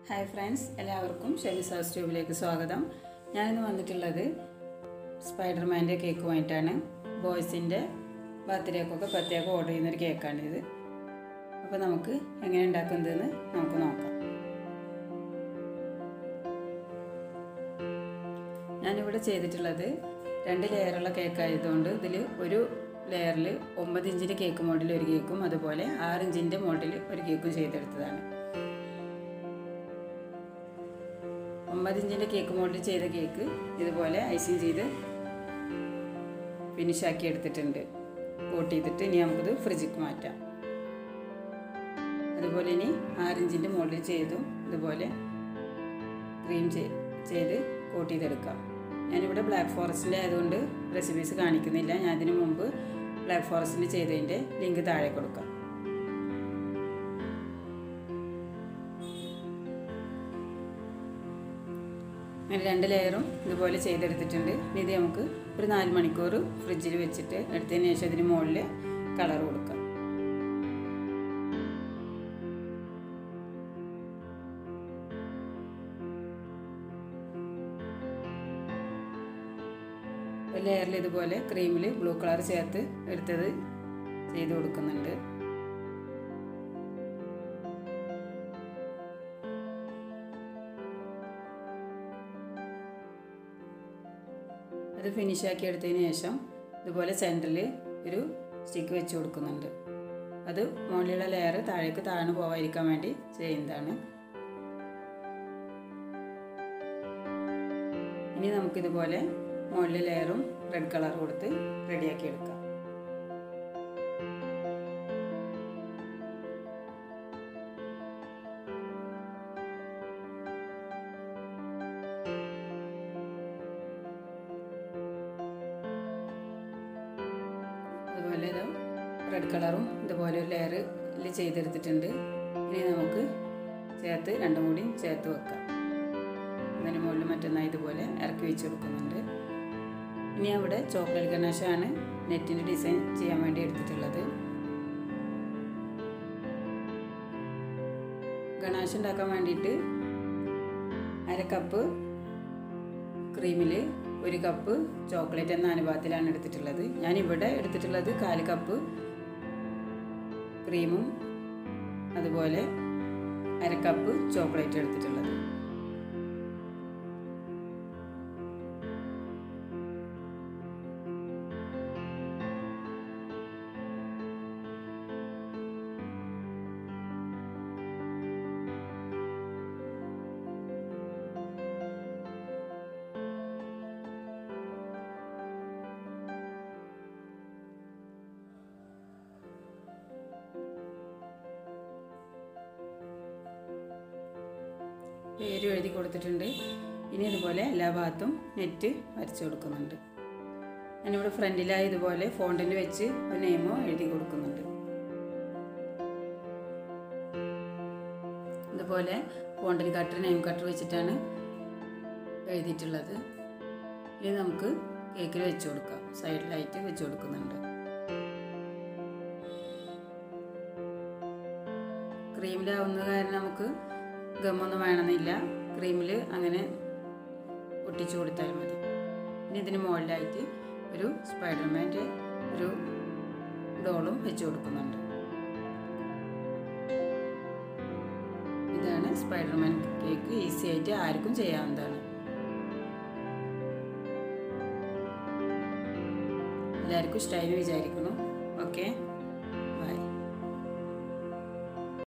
hi friends എല്ലാവർക്കും ഷെമിസാസ് ട്യൂബിലേക്ക് സ്വാഗതം ഞാനിന്ന് വന്നിട്ടുള്ളത് സ്പൈഡർമാൻ്റെ കേക്കുമായിട്ടാണ് ബോയ്സിൻ്റെ ബർത്ത്ഡേക്കൊക്കെ പ്രത്യേകം ഓർഡർ ചെയ്യുന്നൊരു കേക്കാണിത് അപ്പോൾ നമുക്ക് എങ്ങനെ ഉണ്ടാക്കുന്നതെന്ന് നമുക്ക് നോക്കാം ഞാനിവിടെ ചെയ്തിട്ടുള്ളത് രണ്ട് ലെയറുള്ള കേക്ക് ആയതുകൊണ്ട് ഇതിൽ ഒരു ലെയറിൽ ഒമ്പത് ഇഞ്ചിൻ്റെ കേക്ക് മോഡൽ ഒരു കേക്കും അതുപോലെ ആറ് ഇഞ്ചിൻ്റെ മോഡൽ ഒരു കേക്കും ചെയ്തെടുത്തതാണ് ഒമ്പത് ഇഞ്ചിൻ്റെ കേക്ക് മോഡൽ ചെയ്ത കേക്ക് ഇതുപോലെ ഐസിങ് ചെയ്ത് ഫിനിഷ് ആക്കി എടുത്തിട്ടുണ്ട് കോട്ട് ചെയ്തിട്ട് ഇനി നമുക്കിത് ഫ്രിഡ്ജിക്ക് മാറ്റാം അതുപോലെ ഇനി ആറ് ഇഞ്ചിൻ്റെ മോഡൽ ചെയ്തും ഇതുപോലെ ക്രീം ചെയ്ത് കോട്ട് ചെയ്തെടുക്കാം ഞാനിവിടെ ബ്ലാക്ക് ഫോറസ്റ്റിൻ്റെ ആയതുകൊണ്ട് റെസിപ്പീസ് കാണിക്കുന്നില്ല ഞാൻ അതിന് മുമ്പ് ബ്ലാക്ക് ഫോറസ്റ്റിൽ ചെയ്തതിൻ്റെ ലിങ്ക് താഴെ കൊടുക്കാം അങ്ങനെ രണ്ട് ലെയറും ഇതുപോലെ ചെയ്തെടുത്തിട്ടുണ്ട് ഇനി ഇത് നമുക്ക് ഒരു നാല് മണിക്കൂർ ഫ്രിഡ്ജിൽ വെച്ചിട്ട് എടുത്തതിന് ശേഷം ഇതിന് മുകളിൽ കളർ കൊടുക്കാം ഒരു ലെയറിൽ ഇതുപോലെ ക്രീമിൽ ബ്ലൂ കളർ ചേർത്ത് എടുത്തത് ചെയ്ത് കൊടുക്കുന്നുണ്ട് അത് ഫിനിഷ് ആക്കി എടുത്തതിന് ശേഷം ഇതുപോലെ സെൻറ്ററിൽ ഒരു സ്റ്റിക്ക് വെച്ച് കൊടുക്കുന്നുണ്ട് അത് മുകളിലുള്ള ലെയർ താഴേക്ക് താഴ്ന്നു പോകാതിരിക്കാൻ വേണ്ടി ചെയ്യുന്നതാണ് ഇനി നമുക്കിതുപോലെ മുകളിൽ ലെയറും റെഡ് കളർ കൊടുത്ത് റെഡിയാക്കി എടുക്കാം അതുപോലെ ഇത് റെഡ് കളറും ഇതുപോലെ ഒരു ലെയറിൽ ചെയ്തെടുത്തിട്ടുണ്ട് ഇനി നമുക്ക് ചേർത്ത് രണ്ടും കൂടി ചേർത്ത് വെക്കാം അതിന് മുകളിൽ മറ്റൊന്നായി ഇതുപോലെ ഇറക്കി വെച്ച് കൊടുക്കുന്നുണ്ട് ഇനി അവിടെ ചോക്ലേറ്റ് ഗണേശാണ് നെറ്റിൻ്റെ ഡിസൈൻ ചെയ്യാൻ വേണ്ടി എടുത്തിട്ടുള്ളത് ഗണാശ് ഉണ്ടാക്കാൻ വേണ്ടിയിട്ട് അര കപ്പ് ക്രീമിൽ ഒരു കപ്പ് ചോക്ലേറ്റ് എന്ന അനുപാതത്തിലാണ് എടുത്തിട്ടുള്ളത് ഞാൻ ഇവിടെ എടുത്തിട്ടുള്ളത് കാല് കപ്പ് ക്രീമും അതുപോലെ അര കപ്പ് ചോക്ലേറ്റ് എടുത്തിട്ടുള്ളത് പേര് എഴുതി കൊടുത്തിട്ടുണ്ട് ഇനി ഇതുപോലെ എല്ലാ ഭാഗത്തും നെറ്റ് വരച്ചു കൊടുക്കുന്നുണ്ട് ഞാനിവിടെ ഫ്രണ്ടിലായി ഇതുപോലെ ഫോണ്ടിൽ വെച്ച് ഒരു നെയിമോ എഴുതി കൊടുക്കുന്നുണ്ട് ഇതുപോലെ ഫോണ്ടിൽ കട്ടർ നെയിം കട്ടർ വെച്ചിട്ടാണ് എഴുതിയിട്ടുള്ളത് ഇനി നമുക്ക് കേക്കിൽ വെച്ച് കൊടുക്കാം സൈഡിലായിട്ട് വെച്ച് കൊടുക്കുന്നുണ്ട് ക്രീമിലാവുന്ന കാരണം നമുക്ക് ഗമ്മൊന്നും വേണമെന്നില്ല ക്രീമിൽ അങ്ങനെ ഒട്ടിച്ചു കൊടുത്താൽ മതി ഇനി ഇതിന് മുകളിലായിട്ട് ഒരു സ്പൈഡർമാൻ്റെ ഒരു ഡോളും വെച്ച് കൊടുക്കുന്നുണ്ട് ഇതാണ് സ്പൈഡർമാൻ കേക്ക് ഈസി ആയിട്ട് ആർക്കും ചെയ്യാവുന്നതാണ് എല്ലാവർക്കും ഇഷ്ടമായി വിചാരിക്കണം